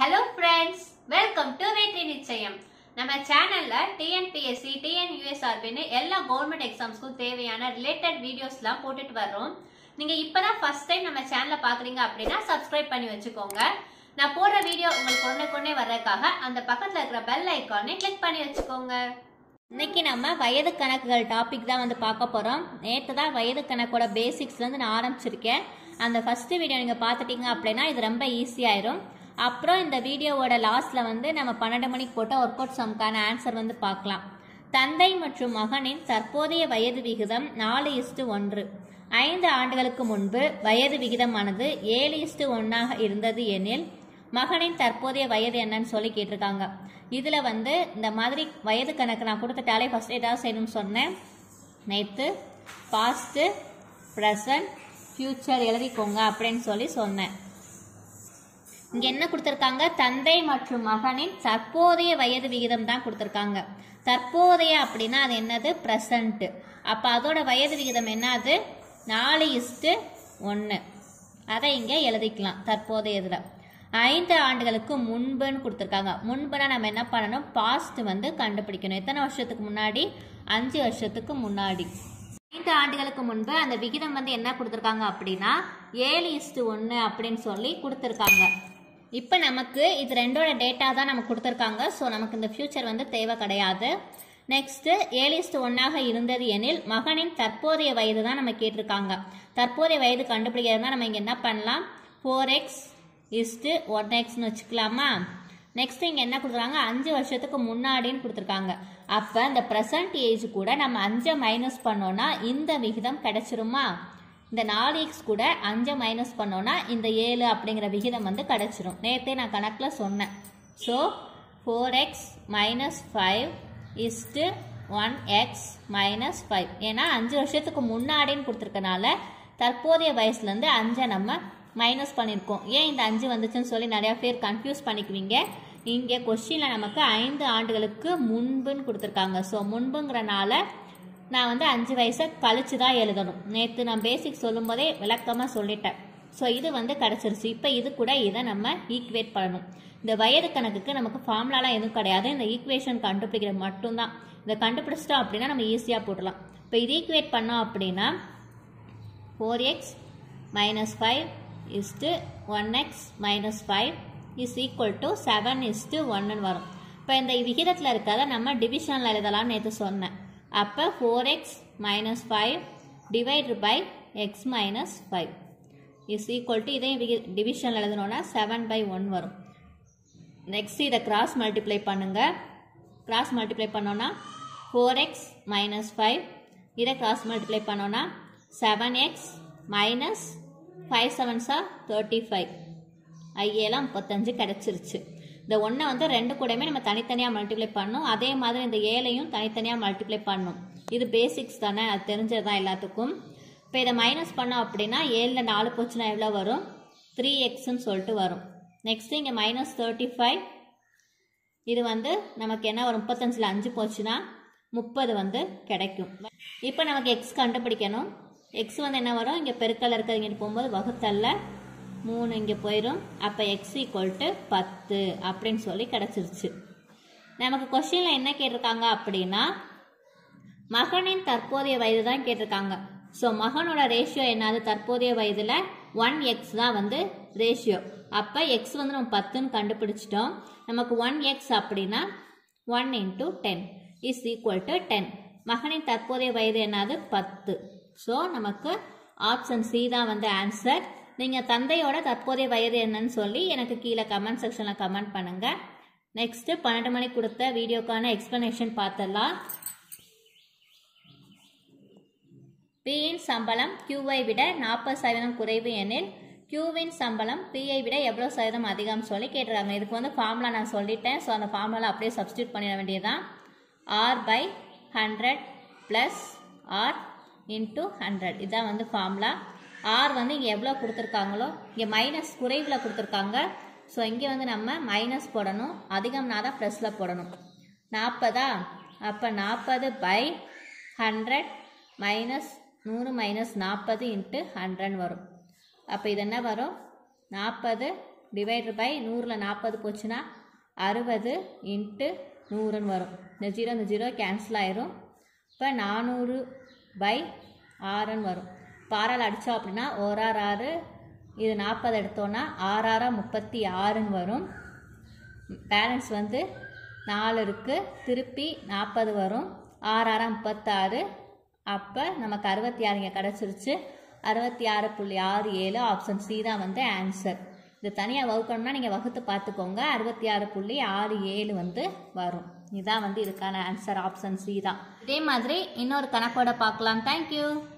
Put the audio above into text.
hello friends welcome to வெற்றி நிச்சயம் நம்ம சேனல்ல டிஎன்பிஎஸ்சி டிஎன்யூஎஸ்ஆர்பின்னு எல்லா கவர்மெண்ட் எக்ஸாம்ஸ்க்கும் தேவையான ரிலேட்டட் வீடியோஸ்லாம் போட்டுட்டு வர்றோம் நீங்க இப்பதான் ஃபர்ஸ்ட் டைம் நம்ம சேனலை பாக்குறீங்க அப்படின்னா சப்ஸ்கிரைப் பண்ணி வச்சுக்கோங்க நான் போடுற வீடியோ உங்களுக்கு உடனே கொண்டே வர்றதுக்காக அந்த பக்கத்துல இருக்கிற பெல் ஐக்கானை கிளிக் பண்ணி வச்சுக்கோங்க இன்னைக்கு நம்ம வயது கணக்குகள் டாபிக் தான் வந்து பார்க்க போகிறோம் நேற்று தான் வயது கணக்கோட பேசிக்ஸ்லேருந்து நான் ஆரம்பிச்சிருக்கேன் அந்த ஃபஸ்ட்டு வீடியோ நீங்கள் பார்த்துட்டீங்க அப்படின்னா இது ரொம்ப ஈஸியாயிரும் அப்புறம் இந்த வீடியோவோட லாஸ்ட்டில் வந்து நம்ம பன்னெண்டு மணிக்கு போட்ட ஒர்க் அவுட் சம்க்கான ஆன்சர் வந்து பார்க்கலாம் தந்தை மற்றும் மகனின் தற்போதைய வயது விகிதம் நாலு இஸ்டு ஒன்று ஐந்து ஆண்டுகளுக்கு முன்பு வயது விகிதமானது ஏழு இஸ்டு ஒன்றாக இருந்தது எனில் மகனின் தற்போதைய வயது என்னன்னு சொல்லி கேட்டிருக்காங்க இதில் வந்து இந்த மாதிரி வயது கணக்கு நான் கொடுத்துட்டாலே ஃபஸ்ட் ஏதாவது செய்யணும்னு சொன்னேன் நேற்று பாஸ்ட்டு ப்ரெசன்ட் ஃப்யூச்சர் எழுதிக்கோங்க அப்படின்னு சொல்லி சொன்னேன் இங்க என்ன கொடுத்திருக்காங்க தந்தை மற்றும் மகனின் தற்போதைய வயது விகிதம் தான் கொடுத்திருக்காங்க தற்போதைய அப்படின்னா அது என்னது பிரசன்ட் அப்ப அதோட வயது விகிதம் என்னது நாலு இஸ்டு ஒன்று அதை இங்க எழுதிக்கலாம் தற்போதையதுல ஐந்து ஆண்டுகளுக்கு முன்புன்னு கொடுத்துருக்காங்க முன்புனா நம்ம என்ன பண்ணணும் பாஸ்ட் வந்து கண்டுபிடிக்கணும் எத்தனை வருஷத்துக்கு முன்னாடி அஞ்சு வருஷத்துக்கு முன்னாடி ஐந்து ஆண்டுகளுக்கு முன்பு அந்த விகிதம் வந்து என்ன கொடுத்துருக்காங்க அப்படின்னா ஏழு இஸ்டு ஒன்று அப்படின்னு சொல்லி கொடுத்துருக்காங்க இப்போ நமக்கு இது ரெண்டோட டேட்டா தான் நமக்கு கொடுத்துருக்காங்க ஸோ நமக்கு இந்த ஃபியூச்சர் வந்து தேவை கிடையாது நெக்ஸ்ட்டு ஏழு இஸ்டு ஒன்றாக இருந்தது எனில் மகனின் தற்போதைய வயது தான் நம்ம கேட்டிருக்காங்க தற்போதைய வயது கண்டுபிடிக்கிறதுனா நம்ம இங்கே என்ன பண்ணலாம் ஃபோர் எக்ஸ் இஸ்டு ஒன் எக்ஸ்னு வச்சுக்கலாமா நெக்ஸ்ட் இங்கே என்ன கொடுத்துருக்காங்க அஞ்சு வருஷத்துக்கு முன்னாடின்னு கொடுத்துருக்காங்க அப்போ இந்த ப்ரெசன்ட் ஏஜ் கூட நம்ம அஞ்சை மைனஸ் பண்ணோன்னா இந்த விகிதம் கிடைச்சிருமா இந்த நாலு எக்ஸ் கூட அஞ்சை மைனஸ் பண்ணோன்னா இந்த ஏழு அப்படிங்கிற விகிதம் வந்து கிடைச்சிரும் நேற்றே நான் கணக்கில் சொன்னேன் so four x minus five is to one x minus five ஏன்னா அஞ்சு வருஷத்துக்கு முன்னாடின்னு கொடுத்துருக்கனால தற்போதைய வயசுலேருந்து அஞ்சை நம்ம மைனஸ் பண்ணியிருக்கோம் ஏன் இந்த அஞ்சு வந்துச்சுன்னு சொல்லி நிறையா பேர் கன்ஃபியூஸ் பண்ணிக்குவீங்க இங்கே கொஸ்டினில் நமக்கு ஐந்து ஆண்டுகளுக்கு முன்புன்னு கொடுத்துருக்காங்க ஸோ முன்புங்கிறனால நான் வந்து அஞ்சு வயசை கழிச்சு தான் எழுதணும் நேற்று நான் பேசிக் சொல்லும்போதே விளக்கமாக சொல்லிட்டேன் ஸோ இது வந்து கிடச்சிருச்சு இப்போ இது கூட இதை நம்ம ஈக்குவேட் பண்ணணும் இந்த வயது கணக்குக்கு நமக்கு ஃபார்முலாலாம் எதுவும் கிடையாது இந்த ஈக்குவேஷன் கண்டுபிடிக்கிறது மட்டும்தான் இதை கண்டுபிடிச்சிட்டோம் அப்படின்னா நம்ம ஈஸியாக போடலாம் இப்போ இது ஈக்குவேட் பண்ணோம் அப்படின்னா four x minus five is to one x minus five is equal to seven is to ஒன்னு வரும் இப்போ இந்த விகிதத்தில் இருக்கிறத நம்ம டிவிஷனில் எழுதலாம்னு நேற்று சொன்னேன் அப்போ four x minus five divide by x minus five is equal to இதையும் விகி டிவிஷனில் எழுதணும்னா செவன் பை ஒன் வரும் நெக்ஸ்ட் இதை கிராஸ் மல்டிப்ளை பண்ணுங்கள் கிராஸ் மல்டிப்ளை பண்ணோன்னா ஃபோர் எக்ஸ் மைனஸ் ஃபைவ் இதை கிராஸ் மல்டிப்ளை பண்ணோன்னா செவன் எக்ஸ் மைனஸ் ஃபைவ் செவன்ஸா தேர்ட்டி ஃபைவ் ஐஏலாம் முப்பத்தஞ்சு கிடச்சிருச்சு இந்த ஒன்றை வந்து ரெண்டு கூடயுமே நம்ம தனித்தனியாக மல்டிப்ளை பண்ணணும் அதே மாதிரி இந்த ஏழையும் தனித்தனியாக மல்டிப்ளை பண்ணணும் இது பேசிக்ஸ் தானே அது தெரிஞ்சது தான் எல்லாத்துக்கும் இப்போ இதை மைனஸ் பண்ணோம் அப்படின்னா ஏழில் நாலு போச்சுன்னா எவ்வளோ வரும் த்ரீ எக்ஸ்ன்னு சொல்லிட்டு வரும் நெக்ஸ்ட் இங்கே மைனஸ் தேர்ட்டி ஃபைவ் இது வந்து நமக்கு என்ன வரும் முப்பத்தஞ்சில் அஞ்சு போச்சுன்னா முப்பது வந்து கிடைக்கும் இப்போ நமக்கு எக்ஸ் கண்டுபிடிக்கணும் எக்ஸ் வந்து என்ன வரும் இங்கே பெருக்கல் இருக்கிறது இங்கிட்டு போகும்போது வகுத்தல்ல மூணு இங்கே போயிடும் அப்போ எக்ஸ் ஈக்குவல் டு பத்து அப்படின்னு சொல்லி கிடச்சிருச்சு நமக்கு கொஸ்டினில் என்ன கேட்டிருக்காங்க அப்படின்னா மகனின் தற்போதைய வயது தான் கேட்டிருக்காங்க ஸோ மகனோட ரேஷியோ என்னது தற்போதைய வயதில் ஒன் எக்ஸ் தான் வந்து ரேஷியோ அப்போ எக்ஸ் வந்து நம்ம பத்துன்னு கண்டுபிடிச்சிட்டோம் நமக்கு ஒன் எக்ஸ் அப்படின்னா one into ten is equal to ten மகனின் தற்போதைய வயது என்னது பத்து ஸோ நமக்கு ஆப்ஷன் சி தான் வந்து ஆன்சர் நீங்கள் தந்தையோட தற்போதைய வயது என்னன்னு சொல்லி எனக்கு கீழே கமெண்ட் செக்ஷனில் கமெண்ட் பண்ணுங்கள் நெக்ஸ்ட்டு பன்னெண்டு மணிக்கு கொடுத்த வீடியோக்கான எக்ஸ்ப்ளனேஷன் பார்த்துடலாம் பியின் சம்பளம் கியூவை விட நாற்பது சதவீதம் குறைவு எனில் கியூவின் சம்பளம் பிஐ விட எவ்வளோ சதவீதம் அதிகம் சொல்லி கேட்டுருக்காங்க இதுக்கு வந்து ஃபார்முலா நான் சொல்லிட்டேன் ஸோ அந்த ஃபார்முலா அப்படியே சப்ஸ்டியூட் பண்ணிட வேண்டியதுதான் R by hundred plus R into hundred இதுதான் வந்து ஃபார்முலா ஆர் வந்து இங்கே எவ்வளோ கொடுத்துருக்காங்களோ இங்கே மைனஸ் குறைவில் கொடுத்துருக்காங்க ஸோ இங்கே வந்து நம்ம மைனஸ் போடணும் அதிகம்னா தான் ப்ளஸில் போடணும் நாற்பதா அப்போ நாற்பது பை ஹண்ட்ரட் மைனஸ் நூறு மைனஸ் நாற்பது இன்ட்டு ஹண்ட்ரட் வரும் அப்போ இது என்ன வரும் நாற்பது டிவைடட் பை நூறில் நாற்பது போச்சுன்னா அறுபது இன்ட்டு நூறுன்னு வரும் இந்த ஜீரோ இந்த ஜீரோ கேன்சல் ஆயிரும் இப்போ நானூறு பை ஆறுன்னு வரும் பாறால் அடித்தோம் அப்படின்னா ஓராறு ஆறு இது நாற்பது எடுத்தோன்னா ஆறாறா முப்பத்தி ஆறுன்னு வரும் பேலன்ஸ் வந்து நாலு இருக்குது திருப்பி நாற்பது வரும் ஆறாறா முப்பத்தாறு அப்போ நமக்கு அறுபத்தி ஆறு இங்கே கிடச்சிருச்சு அறுபத்தி ஆறு புள்ளி ஆறு ஏழு ஆப்ஷன் சி தான் வந்து ஆன்சர் இது தனியாக வகுக்கணும்னா நீங்கள் வகுத்து பார்த்துக்கோங்க அறுபத்தி ஆறு புள்ளி ஆறு ஏழு வந்து வரும் இதுதான் வந்து இதுக்கான ஆன்சர் ஆப்ஷன் சி தான் இதே மாதிரி இன்னொரு கணக்கோட பார்க்கலாம் தேங்க்யூ